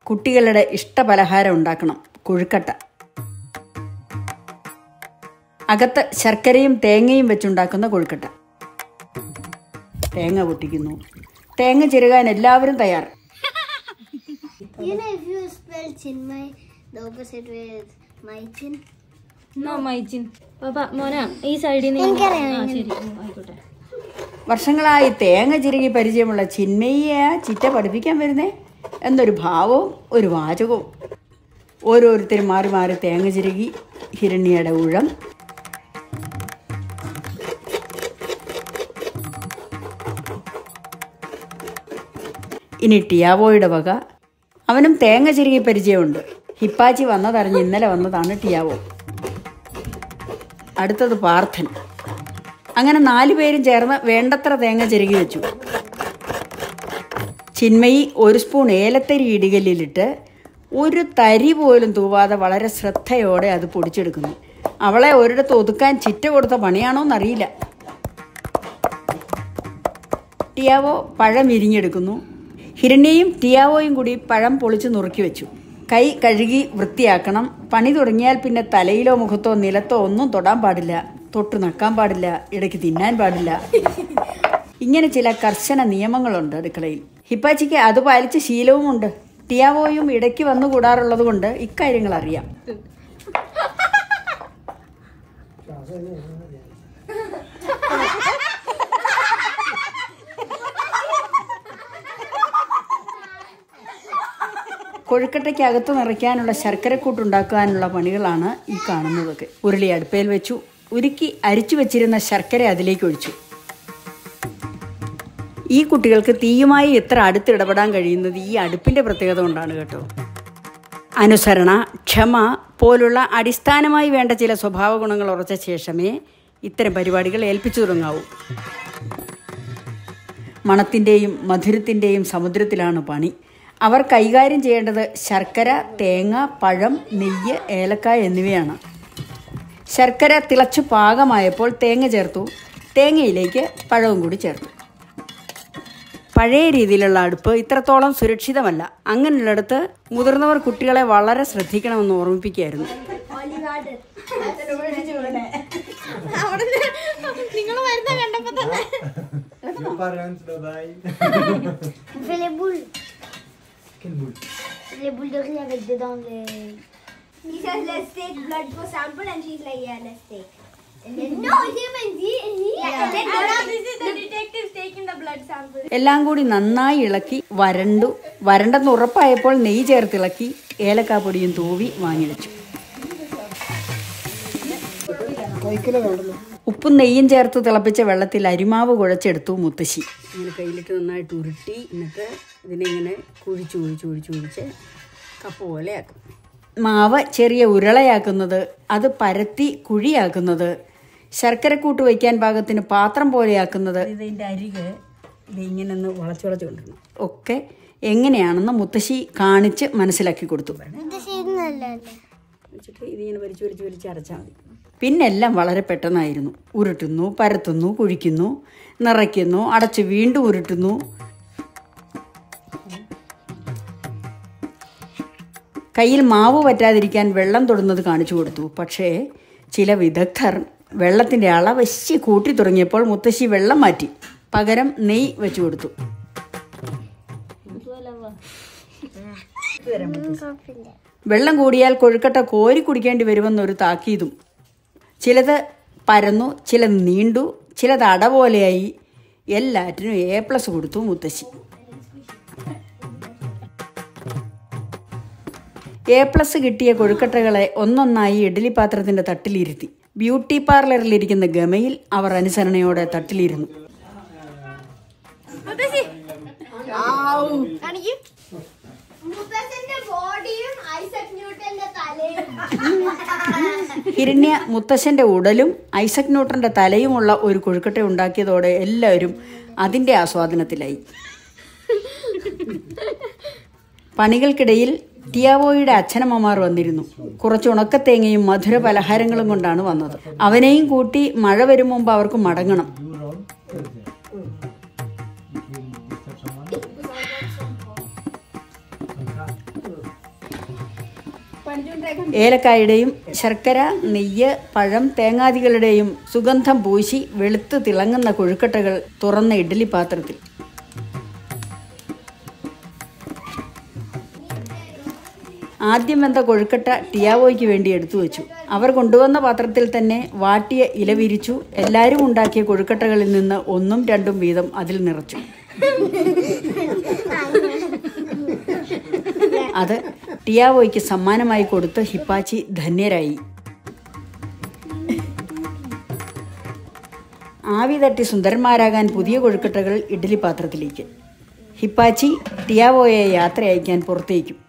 കുട്ടികളുടെ ഇഷ്ടപലഹാരം ഉണ്ടാക്കണം കൊഴുക്കട്ട അകത്ത് ശർക്കരയും തേങ്ങയും വെച്ചുണ്ടാക്കുന്ന കൊഴുക്കട്ട തേങ്ങ പൊട്ടിക്കുന്നു തേങ്ങ ചിരുകാൻ എല്ലാവരും തയ്യാർ You know, if you spell Chinmay the opposite way is my chin. No my chin പാപ്പ മോന ഈ സൈഡിൽ നിന്ന് ആ ശരി ഉം, ആയിക്കോട്ടെ വർഷങ്ങളായി തേങ്ങ ചിരുകി പരിചയമുള്ള ചിന്മയെ ചിറ്റ പഠിപ്പിക്കാൻ വരുന്നേ എന്നൊരു ഭാവവും ഒരു വാചകവും ഓരോരുത്തരും മാറി മാറി തേങ്ങ ചിരുകി ഹിരണ്യയുടെ ഉഴം ഇനി ടിയാവോയുടെ വക അവനും തേങ്ങ ചിരുകി പരിചയമുണ്ട് ഹിപ്പാച്ചി വന്നതറിഞ്ഞ് ഇന്നലെ വന്നതാണ് ടിയാവോ അടുത്തത് പാർത്ഥൻ അങ്ങനെ നാലു പേരും ചേർന്ന് വേണ്ടത്ര തേങ്ങ ചിരുകി വെച്ചു ചിന്മയി ഒരു സ്പൂൺ ഏലത്തരി ഇടികല്ലിലിട്ട് ഒരു തരി പോലും തൂവാതെ വളരെ ശ്രദ്ധയോടെ അത് പൊടിച്ചെടുക്കുന്നു അവളെ ഒരിടത്ത് ഒതുക്കാൻ ചിറ്റ കൊടുത്ത പണിയാണോന്നറിയില്ല ടിയാവോ പഴം ഇരിഞ്ഞെടുക്കുന്നു ഹിരണ്യയും ടിയാവോയും കൂടി പഴം പൊളിച്ച് നുറുക്കി വെച്ചു കൈ കഴുകി വൃത്തിയാക്കണം പണി തുടങ്ങിയാൽ പിന്നെ തലയിലോ മുഖത്തോ നിലത്തോ ഒന്നും തൊടാൻ പാടില്ല തൊട്ട് നക്കാൻ പാടില്ല ഇടയ്ക്ക് തിന്നാൻ പാടില്ല ഇങ്ങനെ ചില കർശന നിയമങ്ങളുണ്ട് അടുക്കളയിൽ ഹിപ്പാച്ചിക്ക് അത് പാലിച്ച ശീലവുമുണ്ട് ടിയാവോയും ഇടയ്ക്ക് വന്നു കൂടാറുള്ളത് കൊണ്ട് ഇക്കാര്യങ്ങൾ അറിയാം കൊഴുക്കട്ടയ്ക്ക് അകത്ത് നിറയ്ക്കാനുള്ള ശർക്കരക്കൂട്ടുണ്ടാക്കാനുള്ള പണികളാണ് ഈ കാണുന്നതൊക്കെ ഉരുളി അടുപ്പയിൽ വെച്ചു ഉരുക്കി അരിച്ചു വെച്ചിരുന്ന ശർക്കര അതിലേക്ക് ഒഴിച്ചു ഈ കുട്ടികൾക്ക് തീയുമായി എത്ര അടുത്ത് ഇടപെടാൻ കഴിയുന്നത് ഈ അടുപ്പിന്റെ പ്രത്യേകത കൊണ്ടാണ് കേട്ടോ അനുസരണ ക്ഷമ പോലുള്ള അടിസ്ഥാനമായി വേണ്ട ചില സ്വഭാവ ഗുണങ്ങൾ ഉറച്ച ശേഷമേ ഇത്തരം പരിപാടികൾ ഏൽപ്പിച്ചു തുടങ്ങാവൂ മണത്തിൻ്റെയും മധുരത്തിൻ്റെയും സമുദ്രത്തിലാണ് പണി അവർ കൈകാര്യം ചെയ്യേണ്ടത് ശർക്കര തേങ്ങ പഴം നെയ്യ് ഏലക്കായ എന്നിവയാണ് ശർക്കര തിളച്ചു പാകമായപ്പോൾ തേങ്ങ ചേർത്തു തേങ്ങയിലേക്ക് പഴവും കൂടി ചേർത്തു പഴയ രീതിയിലുള്ള അടുപ്പ് ഇത്രത്തോളം സുരക്ഷിതമല്ല അങ്ങനെയുള്ളിടത്ത് മുതിർന്നവർ കുട്ടികളെ വളരെ ശ്രദ്ധിക്കണമെന്ന് ഓർമ്മിപ്പിക്കുകയായിരുന്നു നിങ്ങൾ വരുന്ന കണ്ടപ്പോ തന്നെ Your parents, bye-bye. On fait les boules. Quelle boule Les boules de riz avec dedans les. He says, let's take blood for sample, and she's like, yeah, let's take. And then, no, him and he, and he, and then this is the detective taking the blood sample. എല്ലാം കൂടി നന്നായി ഇളക്കി വരണ്ടു വരണ്ടെന്ന് ഉറപ്പായപ്പോൾ നെയ്യ് ചേർത്തിളക്കി ഏലക്കാപ്പൊടിയും തൂവി വാങ്ങി വെച്ചു ഉപ്പും നെയ്യും ചേർത്ത് തിളപ്പിച്ച വെള്ളത്തിൽ അരിമാവ് കുഴച്ചെടുത്തു മുത്തശ്ശി ഇങ്ങനെ കയ്യിലിട്ട് നന്നായിട്ട് ഉരുട്ടി എന്നിട്ട് ഇതിനെ കുഴിച്ച് കുഴിച്ച് കുഴിച്ച് കുഴിച്ച് കപ്പ് പോലെയാക്കും മാവ് ചെറിയ ഉരുളയാക്കുന്നത് അത് പരത്തി കുഴിയാക്കുന്നത് ശർക്കരക്കൂട്ട് വയ്ക്കാൻ പാകത്തിന് പാത്രം പോലെയാക്കുന്നത് ഇതിൻ്റെ അരികെ ഇത് ഇങ്ങനെ ഒന്ന് വളച്ച് വളച്ച് കൊണ്ടിരുന്നു ഒക്കെ എങ്ങനെയാണെന്ന് മുത്തശ്ശി കാണിച്ച് മനസ്സിലാക്കി കൊടുത്തു ഇത് ചെയ്യുന്നല്ലേ വെച്ചിട്ട് ഇതിങ്ങനെ വലിച്ചു വലിച്ചു വലിച്ച് അടച്ചാൽ മതി പിന്നെല്ലാം വളരെ പെട്ടെന്നായിരുന്നു ഉരുട്ടുന്നു പരത്തുന്നു കുഴിക്കുന്നു നിറയ്ക്കുന്നു അടച്ച് വീണ്ടും ഉരുട്ടുന്നു കയ്യിൽ മാവ് പറ്റാതിരിക്കാൻ വെള്ളം തൊടുന്നത് കാണിച്ചു കൊടുത്തു പക്ഷേ ചില വിദഗ്ധർ വെള്ളത്തിൻ്റെ അളവശ്ശി കൂട്ടി തുടങ്ങിയപ്പോൾ മുത്തശ്ശി വെള്ളം മാറ്റി പകരം നെയ്യ് വെച്ചു കൊടുത്തു വെള്ളം കൂടിയാൽ കൊഴുക്കട്ട കോരി കുടിക്കേണ്ടി വരുമെന്നൊരു താക്കീതും ചിലത് പരന്നു ചിലത് നീണ്ടു ചിലത് അട പോലെയായി എല്ലാറ്റിനും എ പ്ലസ് കൊടുത്തു മുത്തശ്ശി എ പ്ലസ് കിട്ടിയ കൊഴുക്കട്ടകളെ ഒന്നൊന്നായി ഇഡ്ഡലി പാത്രത്തിന്റെ തട്ടിലിരുത്തി ബ്യൂട്ടി പാർലറിലിരിക്കുന്ന ഗമയിൽ അവർ അനുസരണയോടെ തട്ടിലിരുന്നു മുത്തച്ഛന്റെ ബോഡിയും ഐസക് ന്യൂട്ടന്റെ തലയും ഹിരണ്യ മുത്തശ്ശന്റെ ഉടലും ഐസക് ന്യൂട്ടന്റെ തലയുമുള്ള ഒരു കൊഴുക്കട്ട ഉണ്ടാക്കിയതോടെ എല്ലാവരും അതിന്റെ ആസ്വാദനത്തിലായി പണികൾക്കിടയിൽ ടിയാവോയുടെ അച്ഛനമ്മമാർ വന്നിരുന്നു കുറച്ച് ഉണക്കത്തേങ്ങയും മധുര പലഹാരങ്ങളും കൊണ്ടാണ് വന്നത് അവനെയും കൂട്ടി മഴ വരും മുമ്പ് അവർക്ക് മടങ്ങണം ഏലക്കായുടെയും ശർക്കര നെയ്യ് പഴം തേങ്ങാദികളുടെയും സുഗന്ധം പൂശി വെളുത്ത് തിളങ്ങുന്ന കൊഴുക്കട്ടകൾ തുറന്ന ഇഡ്ഡലി പാത്രത്തിൽ ആദ്യം വെന്ത കൊഴുക്കട്ട ടിയാവോയ്ക്ക് വേണ്ടി എടുത്തു വെച്ചു അവർ കൊണ്ടുവന്ന പാത്രത്തിൽ തന്നെ വാട്ടിയ ഇല വിരിച്ചു എല്ലാവരും ഉണ്ടാക്കിയ കൊഴുക്കട്ടകളിൽ നിന്ന് ഒന്നും രണ്ടും വീതം അതിൽ നിറച്ചു അത് ടിയാവോയ്ക്ക് സമ്മാനമായി കൊടുത്ത് ഹിപ്പാച്ചി ധന്യരായി ആവി തട്ടി സുന്ദരന്മാരാകാൻ പുതിയ കൊഴുക്കട്ടകൾ ഇഡ്ഡലി പാത്രത്തിലേക്ക് ഹിപ്പാച്ചി ടിയാവോയെ യാത്ര അയക്കാൻ പുറത്തേക്കും